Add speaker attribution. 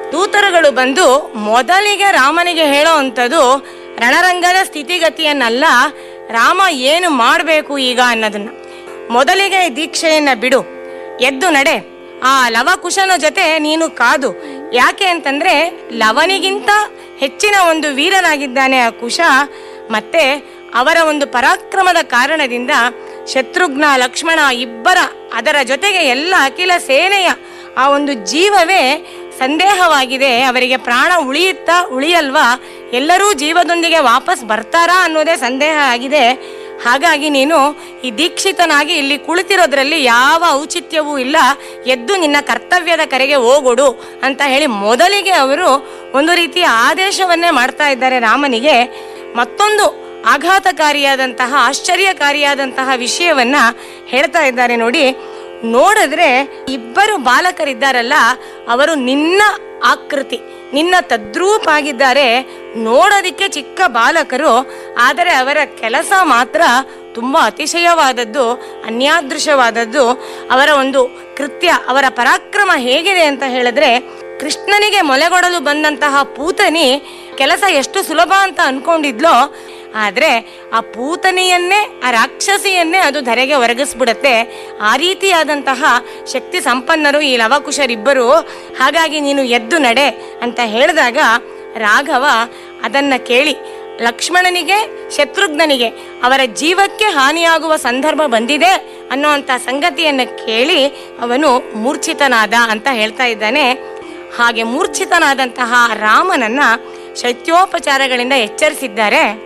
Speaker 1: ದೂತರುಗಳು ಬಂದು ಮೊದಲಿಗೆ ರಾಮನಿಗೆ ಹೇಳೋ ಅಂಥದ್ದು ರಣರಂಗದ ಸ್ಥಿತಿಗತಿಯನ್ನಲ್ಲ ರಾಮ ಏನು ಮಾಡಬೇಕು ಈಗ ಅನ್ನೋದನ್ನ ಮೊದಲಿಗೆ ಈ ದೀಕ್ಷೆಯನ್ನ ಬಿಡು ಎದ್ದು ನಡೆ ಆ ಲವಕುಶನ ಜೊತೆ ನೀನು ಕಾದು ಯಾಕೆ ಅಂತಂದ್ರೆ ಲವನಿಗಿಂತ ಹೆಚ್ಚಿನ ಒಂದು ವೀರನಾಗಿದ್ದಾನೆ ಆ ಕುಶ ಮತ್ತೆ ಅವರ ಒಂದು ಪರಾಕ್ರಮದ ಕಾರಣದಿಂದ ಶತ್ರುಘ್ನ ಲಕ್ಷ್ಮಣ ಇಬ್ಬರ ಅದರ ಜೊತೆಗೆ ಎಲ್ಲ ಅಖಿಲ ಸೇನೆಯ ಆ ಒಂದು ಜೀವವೇ ಸಂದೇಹವಾಗಿದೆ ಅವರಿಗೆ ಪ್ರಾಣ ಉಳಿಯುತ್ತಾ ಉಳಿಯಲ್ವಾ ಎಲ್ಲರೂ ಜೀವದೊಂದಿಗೆ ವಾಪಸ್ ಬರ್ತಾರಾ ಅನ್ನೋದೇ ಸಂದೇಹ ಆಗಿದೆ ಹಾಗಾಗಿ ನೀನು ಈ ದೀಕ್ಷಿತನಾಗಿ ಇಲ್ಲಿ ಕುಳಿತಿರೋದ್ರಲ್ಲಿ ಯಾವ ಔಚಿತ್ಯವೂ ಇಲ್ಲ ಎದ್ದು ನಿನ್ನ ಕರ್ತವ್ಯದ ಕರೆಗೆ ಹೋಗೊಡು ಅಂತ ಹೇಳಿ ಮೊದಲಿಗೆ ಅವರು ಒಂದು ರೀತಿಯ ಆದೇಶವನ್ನೇ ಮಾಡ್ತಾ ಇದ್ದಾರೆ ರಾಮನಿಗೆ ಮತ್ತೊಂದು ಆಘಾತಕಾರಿಯಾದಂತಹ ಆಶ್ಚರ್ಯಕಾರಿಯಾದಂತಹ ವಿಷಯವನ್ನ ಹೇಳ್ತಾ ಇದ್ದಾರೆ ನೋಡಿ ನೋಡಿದ್ರೆ ಇಬ್ಬರು ಬಾಲಕರಿದ್ದಾರಲ್ಲ ಅವರು ನಿನ್ನ ಆಕೃತಿ ನಿನ್ನ ತದ್ರೂಪಾಗಿದ್ದಾರೆ ನೋಡೋದಿಕ್ಕೆ ಚಿಕ್ಕ ಬಾಲಕರು ಆದರೆ ಅವರ ಕೆಲಸ ಮಾತ್ರ ತುಂಬಾ ಅತಿಶಯವಾದದ್ದು ಅನ್ಯಾದೃಶವಾದದ್ದು ಅವರ ಒಂದು ಕೃತ್ಯ ಅವರ ಪರಾಕ್ರಮ ಹೇಗಿದೆ ಅಂತ ಹೇಳಿದ್ರೆ ಕೃಷ್ಣನಿಗೆ ಮೊಲೆಗೊಡಲು ಬಂದಂತಹ ಪೂತನಿ ಕೆಲಸ ಎಷ್ಟು ಸುಲಭ ಅಂತ ಅನ್ಕೊಂಡಿದ್ಲೋ ಆದ್ರೆ ಆ ಪೂತನಿಯನ್ನೇ ಆ ರಾಕ್ಷಸಿಯನ್ನೇ ಅದು ಧರೆಗೆ ಒರಗಿಸ್ಬಿಡತ್ತೆ ಆ ರೀತಿಯಾದಂತಹ ಶಕ್ತಿ ಸಂಪನ್ನರು ಈ ಲವಕುಶರಿಬ್ಬರು ಹಾಗಾಗಿ ನೀನು ಎದ್ದು ನಡೆ ಅಂತ ಹೇಳಿದಾಗ ರಾಘವ ಅದನ್ನ ಕೇಳಿ ಲಕ್ಷ್ಮಣನಿಗೆ ಶತ್ರುಘ್ನನಿಗೆ ಅವರ ಜೀವಕ್ಕೆ ಹಾನಿಯಾಗುವ ಸಂದರ್ಭ ಬಂದಿದೆ ಅನ್ನುವಂಥ ಸಂಗತಿಯನ್ನ ಕೇಳಿ ಅವನು ಮೂರ್ಛಿತನಾದ ಅಂತ ಹೇಳ್ತಾ ಇದ್ದಾನೆ ಹಾಗೆ ಮೂರ್ಛಿತನಾದಂತಹ ರಾಮನನ್ನ ಶೈತ್ಯೋಪಚಾರಗಳಿಂದ ಎಚ್ಚರಿಸಿದ್ದಾರೆ